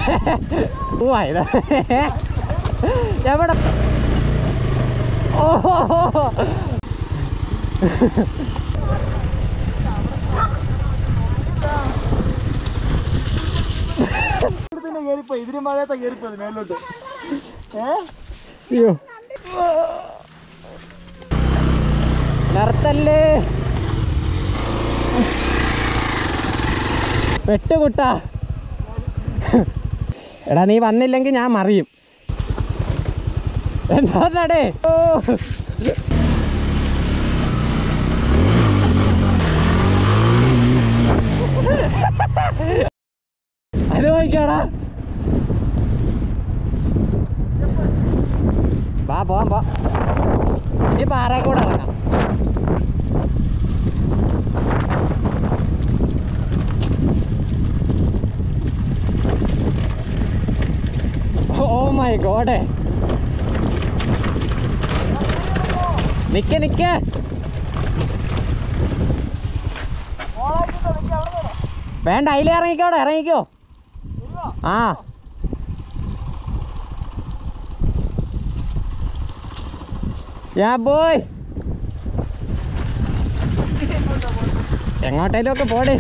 പോവായത് എവിടെ ഓഹോ തന്നെ കയറിപ്പോ ഇതിന് മഴയത്താ കയറിപ്പോ മേലോട്ട് ഏ അയ്യോ നിർത്തല്ലേ പെട്ടുകുട്ടാ എടാ നീ വന്നില്ലെങ്കിൽ ഞാൻ മറിയും എന്താടേ ഓ അത് നോക്കിയാടാ വാ പോവാം പോ ഇനി പാറ കൂടെ ഇറങ്ങാം ഓ മൈ ഗോഡ് നിക്ക നിക്ക വേണ്ട അതിലേ ഇറങ്ങിക്കോടെ ഇറങ്ങിക്കോ ആ യാ ബോയ് എങ്ങോട്ടേലും ഒക്കെ പോടേ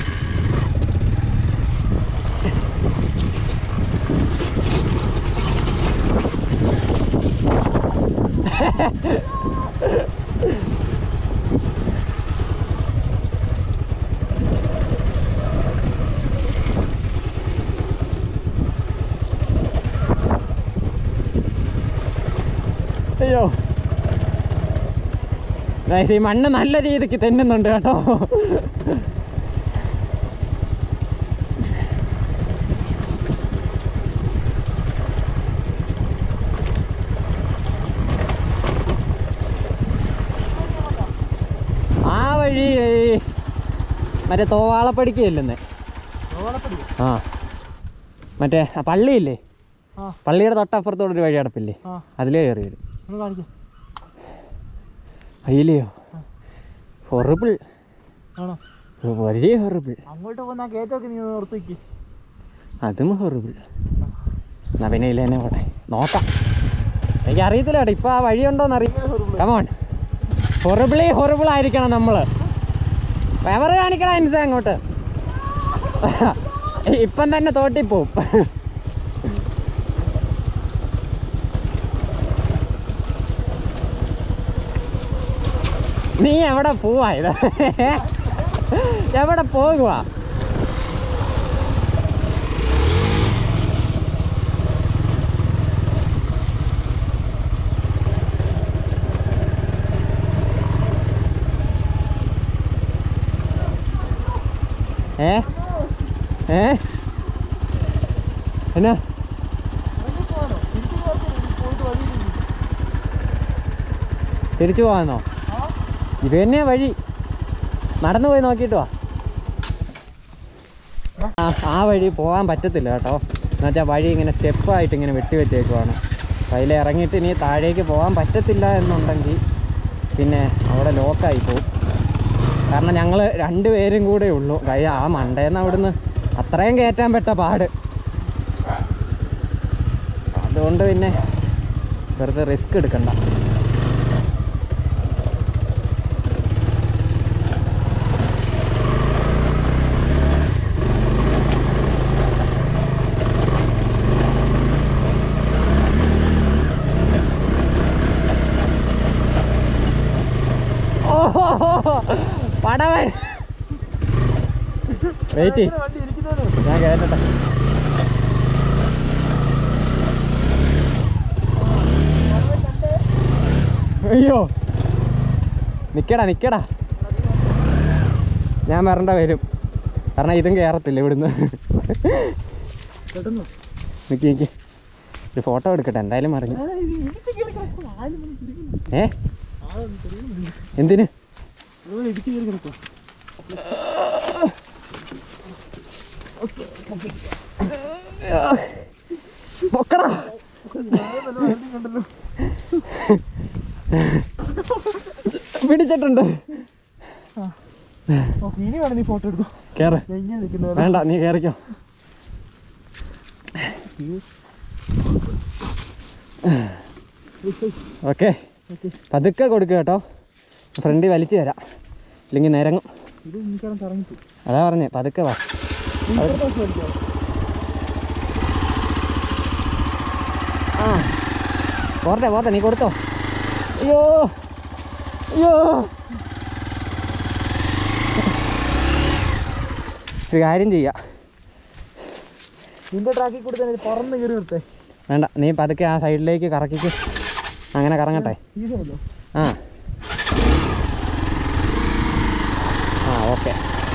അയ്യോ ഗൈസ്, ഈ മണ്ണ് നല്ല രീതിക്ക് തെന്നുന്നുണ്ട് കേട്ടോ ആ വഴി ഈ മറ്റേ തോവാളപ്പടിക്ക് ചെല്ലുന്നേ ഓളപ്പടി ആ മറ്റേ ആ പള്ളിയില്ലേ ആ പള്ളിയുടെ തൊട്ടപ്പുറത്തോടെ ഒരു വഴി അടപ്പില്ലേ ആ അതിലേ കയറി വരും ഒന്ന് കാണിക്കാം അയ്യിലെയോ ഹൊറിബിൾ ആണോ വലിയ ഹൊറിബിൾ അങ്ങോട്ട് പോകുന്ന ആ കയറ്റമൊക്കെ നീ ഓർത്ത് വയ്ക്ക് അതും ഹൊറിബിൾ എന്നാ പിന്നെ ഇല്ല തന്നെ പോട്ടെ നോക്കാം എനിക്ക് അറിയത്തില്ല കേട്ടോ ഇപ്പൊ ആ വഴിയുണ്ടോന്ന് അറിയാം കമോൺ ഹൊറിബിളി ഹൊറിബിൾ ആയിരിക്കണം നമ്മള് ഫേവർ കാണിക്കണം അൻസ അങ്ങോട്ട് ഇപ്പം തന്നെ തോട്ടിപ്പോവും നീ എവിടെ പോവാ ഇത് എവിടെ പോകുവാ ഏ ഏ എന്നാ തിരിച്ചു പോകാന്നോ ഇത് തന്നെയാ വഴി നടന്നു പോയി നോക്കിയിട്ട് വാ ആ ആ വഴി പോകാൻ പറ്റത്തില്ല കേട്ടോ എന്നുവെച്ചാൽ വഴി ഇങ്ങനെ സ്റ്റെപ്പായിട്ട് ഇങ്ങനെ വെട്ടി വെച്ചേക്കുവാണ് അപ്പോൾ അതിൽ ഇറങ്ങിയിട്ട് ഇനി താഴേക്ക് പോകാൻ പറ്റത്തില്ല എന്നുണ്ടെങ്കിൽ പിന്നെ അവിടെ ലോക്കായി പോകും കാരണം ഞങ്ങൾ രണ്ടുപേരും കൂടെ ഉള്ളൂ കൈ ആ മണ്ടേന്ന് അവിടുന്ന് അത്രയും കയറ്റാൻ പെട്ട പാട് അതുകൊണ്ട് പിന്നെ വെറുതെ റിസ്ക് എടുക്കണ്ട ഓഹോ പടവൻ വെയിറ്റ് വണ്ടി ഇരിക്കുന്നത് ഞാൻ കേട്ടട്ടെ അയ്യോ നിക്കടാ നിക്കടാ ഞാൻ വരണ്ട വരും കാരണം ഇതും കയറത്തില്ല ഇവിടുന്ന് പെട്ടെന്ന് നിക്കി നിക്കി ഒരു ഫോട്ടോ എടുക്കട്ടെ എന്തായാലും മറിഞ്ഞു ഇടിച്ച് കയറി കിടക്കും ആരും തിരിക്കുന്നു ഏ ആളൊന്നും തിരിയുന്നില്ല എന്തിന് അതുപോലെ ഇടിച്ച് കയറി കിടക്കും പൊക്കടാ കണ്ടല്ലോ പിടിച്ചിട്ടുണ്ട് ഓ ഇനി വേണം നീ ഫോട്ടോ എടുത്തു കേറ് ഞാൻ ഇങ്ങനെ നിൽക്കുന്നത് വേണ്ട നീ കയറിക്കോ ഓക്കെ പതുക്കെ കൊടുക്കുക കേട്ടോ ഫ്രണ്ടിൽ വലിച്ചു തരാം ഇല്ലെങ്കിൽ നിരങ്ങും ഇത് എനിക്കാണ് കറങ്ങി അതാ പറഞ്ഞേ പതുക്കെ വാ ആ പോരട്ടെ പോരട്ടെ നീ കൊടുത്തോ അയ്യോ അയ്യോ ഒരു കാര്യം ചെയ്യാം നിന്റെ ട്രാക്കിൽ കൂടി തന്നെ പറന്ന് കയറി നിർത്തേ വേണ്ട നീ പതുക്കെ ആ സൈഡിലേക്ക് കറക്കിക്ക് അങ്ങനെ കറങ്ങട്ടെ സീസണല്ലോ ആ ആ ഓക്കെ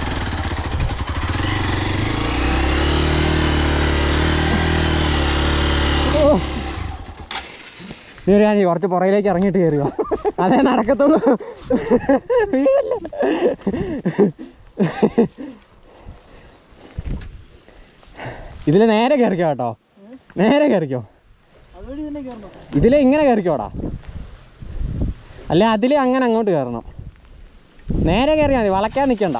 നീ ഒരു കാര്യം ചെയ്യ്, കുറച്ച് പുറകിലേക്ക് ഇറങ്ങിയിട്ട് കയറുക അതേ നടക്കത്തുള്ളൂ വീഴല്ല ഇതിൽ നേരെ കയറിക്കോ കേട്ടോ നേരെ കയറിക്കോ അതുവഴി തന്നെ കയറണം ഇതിലെ ഇങ്ങനെ കയറിക്കോടാ അല്ല അതിലെ അങ്ങനെ അങ്ങോട്ട് കയറണം നേരെ കയറിയാൽ മതി വളയ്ക്കാൻ നിൽക്കണ്ട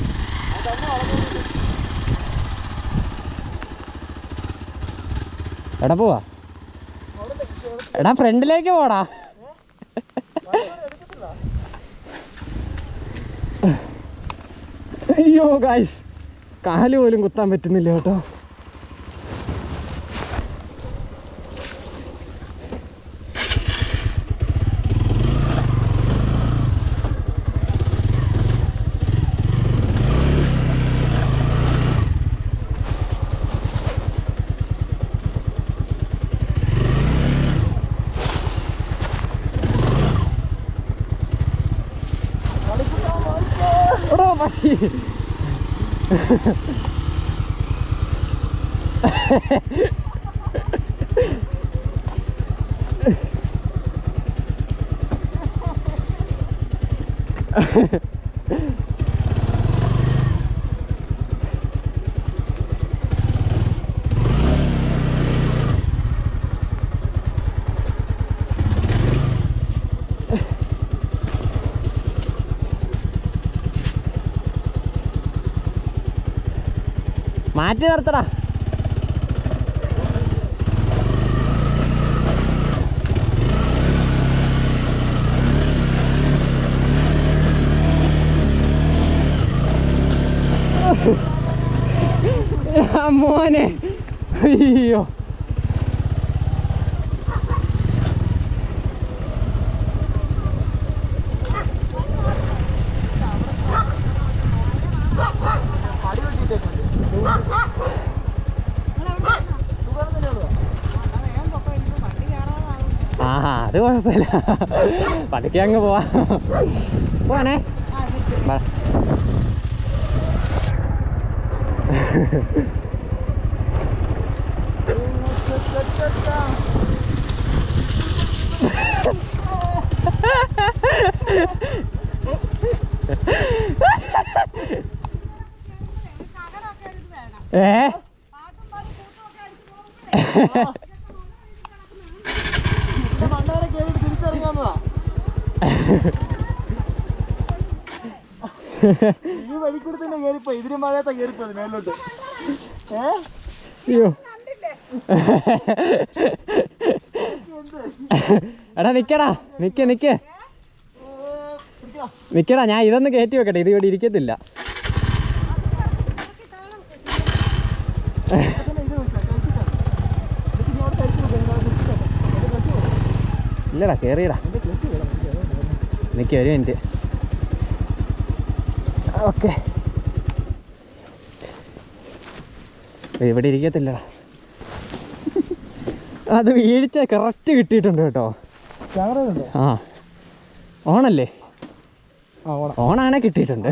എടാ പോവാ എടാ ഫ്രണ്ടിലേക്ക് പോടാ അയ്യോ ഗായ്സ് കാല് പോലും കുത്താൻ പറ്റുന്നില്ല കേട്ടോ എടോ പക്ഷി മാറ്റി നിർത്തടാ ആ മോനെ അയ്യോ ആഹാ അത് കുഴപ്പമില്ല പതുക്കെ അങ്ങ് പോവാ പോവാനേ വാ. ഏ മണ്ണേരെ കയറിയിട്ട് തിരിച്ചിറങ്ങാന്നതാ ഈ വഴി കൂടി തന്നെ കയറിപ്പോ ഇതിന് മഴയത്താ കയറിപ്പോ മേലോട്ട് ഏ അയ്യോ എടാ നിക്കടാ നിക്ക് നിക്ക് പിടിക്കാം നിക്കടാ ഞാൻ ഇതൊന്ന് കയറ്റി വെക്കട്ടെ ഇത് ഇവിടെ ഇരിക്കത്തില്ല ഇത് വിളിച്ചാ കഴിച്ചിട്ടാ എന്നിട്ട് ഇനി അവിടെ കഴിച്ചു വെക്കാം എന്റെ ക്ലച്ച് വേണം ഇല്ലടാ കയറിയടാ എന്റെ ക്ലച്ച് വേണം എനിക്ക് അതുകൊണ്ട് വേണം. നിക്ക് ഒരു മിനിറ്റ് ഓക്കെ ഇവിടെ ഇരിക്കത്തില്ലടാ അത് വീഴ്ച കറക്റ്റ് കിട്ടിയിട്ടുണ്ട് കേട്ടോ ക്യാമറ ഉണ്ടോ ആ ഓണല്ലേ ആ ഓണം ഓണാണെ കിട്ടിയിട്ടുണ്ട്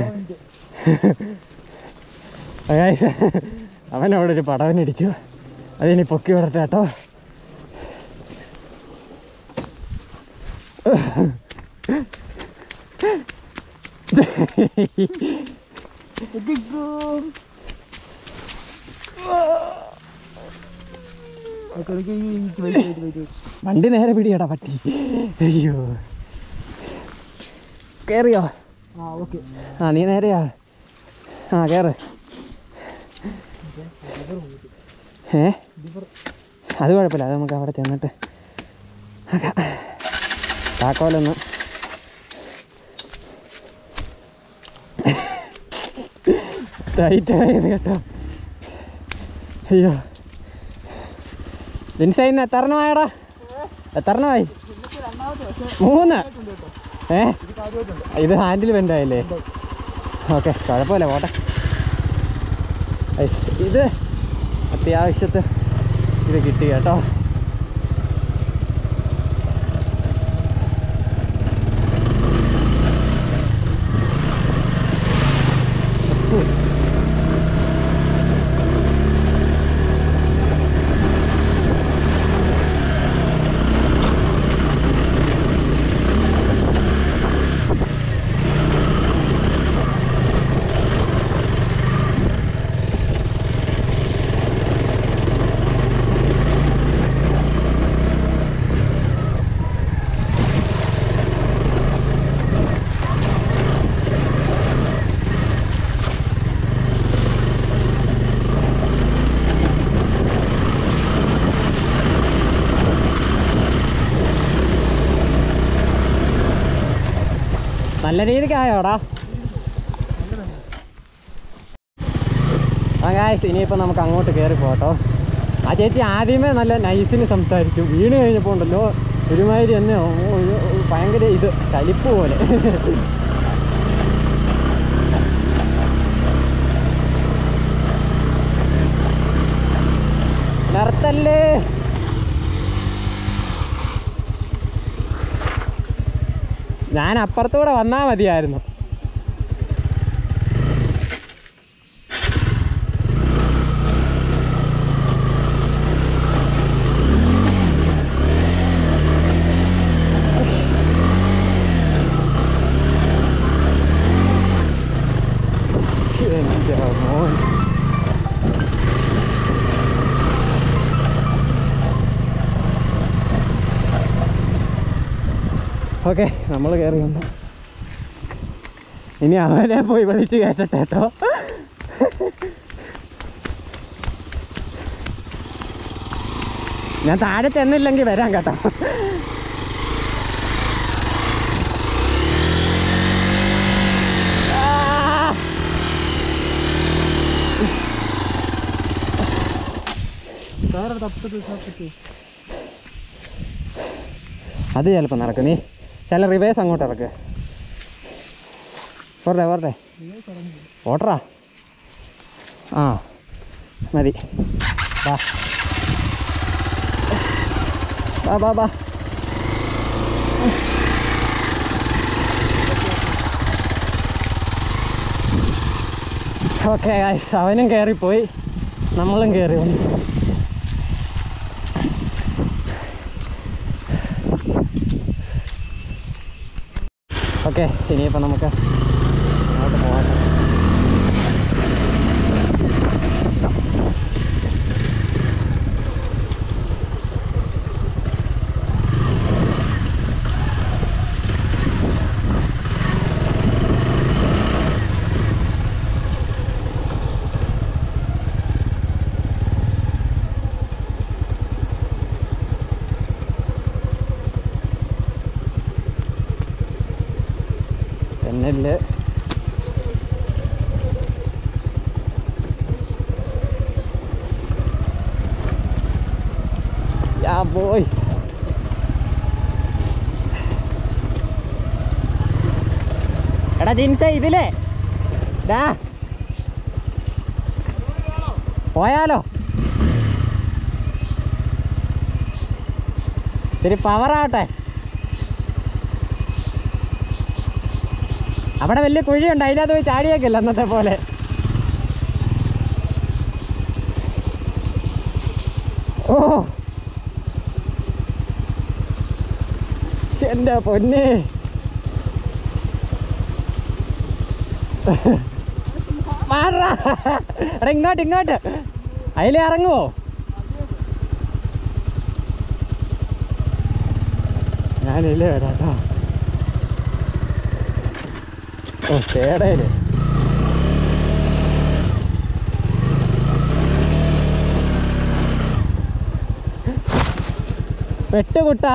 Guys, അവൻ അവിടെ ഒരു പടവനടിച്ചു അതിനി പൊക്കി വിടട്ടെ കേട്ടോ ഓക്കെ എനിക്ക് ഈ വെയിറ്റ് വെയിറ്റ് വെയിറ്റ് വണ്ടി നേരെ പിടിയടാ പട്ടി അയ്യോ കയറിയോ ആ ഓക്കെ ആ നീ നേരെയാ ആ കയറ് ഏ അത് കുഴപ്പമില്ല അത് നമുക്ക് അവിടെ ചെന്നിട്ട് ആക്കാം. താക്കോലൊന്ന് ടൈറ്റായത് കേട്ടോ അയ്യോ ലിൻസൈന്ന് എത്ര എണ്ണമായടാ എത്ര എണ്ണമായി ഇന്നത്തെ രണ്ടാമത്തെ പക്ഷേ മൂന്ന് ഉണ്ട് കേട്ടോ ഏ ഇത് കാര്യമായിട്ടുണ്ട് ഇത് ഹാൻഡിൽ ബെൻഡായില്ലേ ഓക്കെ കുഴപ്പമില്ല പോട്ടെ ഐസ്, ഇത് അത്യാവശ്യത്ത് ഇത് കിട്ടി കേട്ടോ നല്ല രീതിക്ക് ആയോടാ ആ ഗായ്സ് ഇനിയിപ്പോൾ നമുക്ക് അങ്ങോട്ട് കയറി പോട്ടോ ആ ചേച്ചി ആദ്യമേ നല്ല നൈസിന് സംസാരിച്ചു വീണ് കഴിഞ്ഞപ്പോൾ ഉണ്ടല്ലോ ഒരുമാതിരി തന്നെ ഓ, ഒരു ഭയങ്കര ഇത് കലിപ്പ് പോലെ നിർത്തല്ലേ ഞാൻ അപ്പുറത്തൂടെ വന്നാ മതിയായിരുന്നു എൻ്റെ മോൻ ഓക്കെ നമ്മൾ കയറി വന്നു ഇനി അവനെ പോയി വിളിച്ച് കയറ്റട്ടെ കേട്ടോ ഞാൻ താഴെ ചെന്നില്ലെങ്കിൽ വരാം കേട്ടോ ആ! വേറെ തപ്പിട്ട് തപ്പിട്ട് അത് ചിലപ്പോൾ നടക്കും നീ ചില റിവേഴ്സ് അങ്ങോട്ട് ഇറക്ക് പോട്ടെ പോട്ടെ ഓട്ടറാ ആ മതി വാ വാ വാ വാ ഓക്കെ അവനും കയറിപ്പോയി നമ്മളും കയറി വന്നു ഓക്കെ ഇനിയിപ്പോൾ നമുക്ക് അങ്ങോട്ട് പോകാം തെന്നല് യാ ബോയ് എടാ ജിൻസേ ഇതിലേ ഡാ പോയാലോ ഇത്തിരി പവറാവട്ടെ അവിടെ വലിയ കുഴിയുണ്ട് അതിനകത്ത് പോയി ചാടിയേക്കില്ല അന്നത്തെ പോലെ ഓ എൻ്റെ പൊന്നെ മാറാ എടാ ഇങ്ങോട്ട് ഇങ്ങോട്ട് അതിൽ ഇറങ്ങുമോ ഞാനില്ലേ വരാട്ടോ ഓ ചേടയില് വെട്ടുകുട്ടാ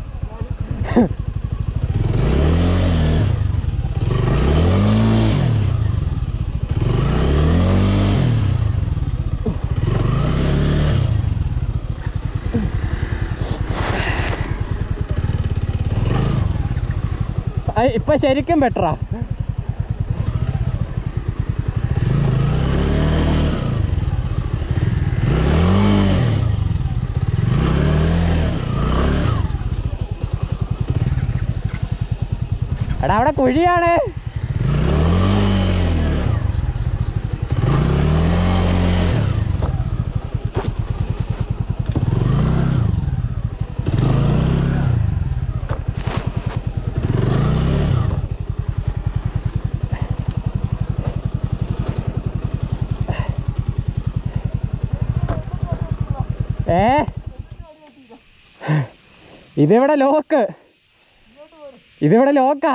അത് ഇപ്പൊ ശരിക്കും ബെറ്ററാ എടാ അവിടെ കുഴിയാണ് ഏ ഇതിവിടെ ലോക്ക് ഇതിവിടെ ലോക്കാ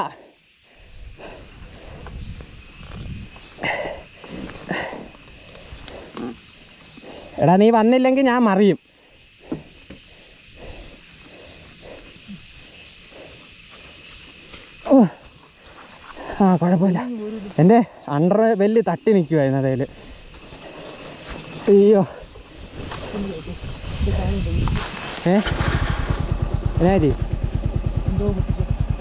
എടാ നീ വന്നില്ലെങ്കിൽ ഞാൻ മറിയും ഓ ആ കുഴപ്പമില്ല എൻ്റെ അണ്ടർ ബെല്ല് തട്ടി നിൽക്കുമായിരുന്നു അതേൽ അയ്യോ ഏ എന്നാ ചെയ്യും എന്തോ പൊട്ടിച്ചു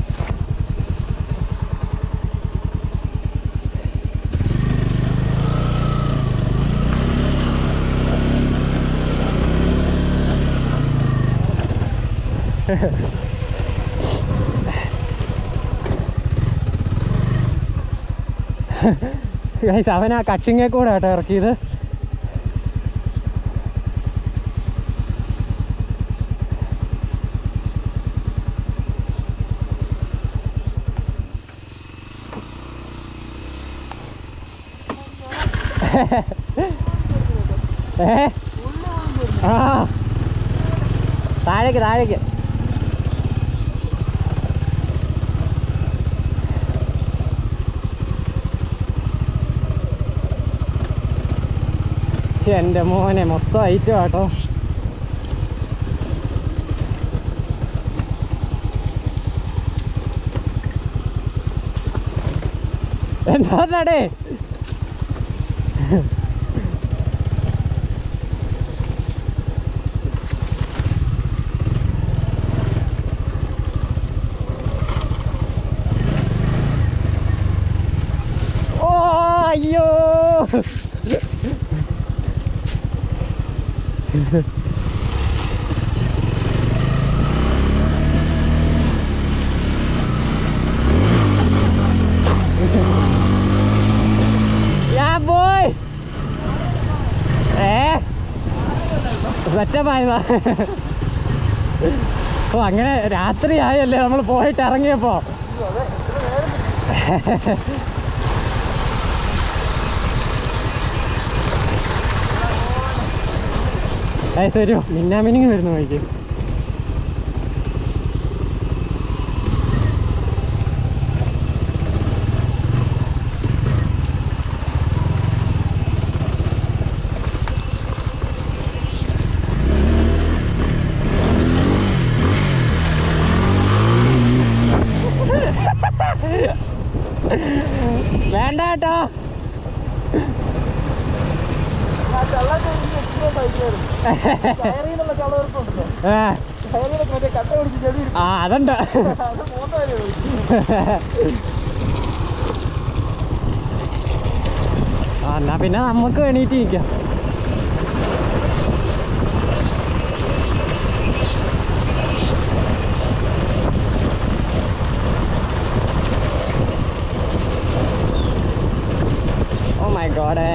ഗൈസ് അവൻ ആ കട്ടിങ്ങേ കൂടെ കേട്ടോ ഇറക്കിയത് ഏ ആ താഴേക്ക് താഴേക്ക് എൻ്റെ മോനെ മൊത്തം ഐറ്റം കേട്ടോ എന്താടേ ഓ അയ്യോ Yeah, boy! ഏ സെറ്റപ്പായതാ ഓ അങ്ങനെ രാത്രി ആയല്ലേ നമ്മൾ പോയിട്ട് ഇറങ്ങിയപ്പോ ഏ ശരി മിന്നാമിനിങ് വരുന്നു നോക്കി വേണ്ട കേട്ടോ ആ ചള്ള എക്സ്പ്ലോട്ടായിരുന്നു കയറിൽ നിന്നുള്ള ചളവർക്കുണ്ടല്ലോ ഏ, കയറിലൊക്കെ മറ്റേ കട്ട പിടിച്ച് ചെടി ഇരിക്കും. ആ അതുണ്ട് അത് മോട്ട വരെ ഒഴിക്കും. ആ എന്നാ പിന്നെ നമുക്ക് എണീറ്റ് നിൽക്കാം ഓ മൈ ഗോഡ്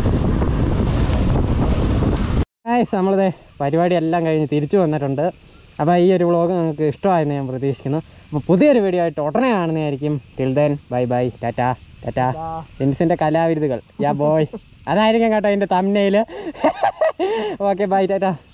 ഗൈസ് നമ്മളിത് പരിപാടി എല്ലാം കഴിഞ്ഞ് തിരിച്ചു വന്നിട്ടുണ്ട് അപ്പോൾ ഈ ഒരു വ്ളോഗ് നിങ്ങൾക്ക് ഇഷ്ടമായെന്ന് ഞാൻ പ്രതീക്ഷിക്കുന്നു അപ്പോൾ പുതിയൊരു വീഡിയോ ആയിട്ട് ഉടനെ കാണുന്നതായിരിക്കും till then bye bye tata tata ജിൻസിൻ്റെ കലാവിരുതുകൾ യാ ബോയ് അതായിരിക്കും കേട്ടോ എൻ്റെ തമ്മനയിൽ ഓക്കെ ബൈ ടാറ്റാ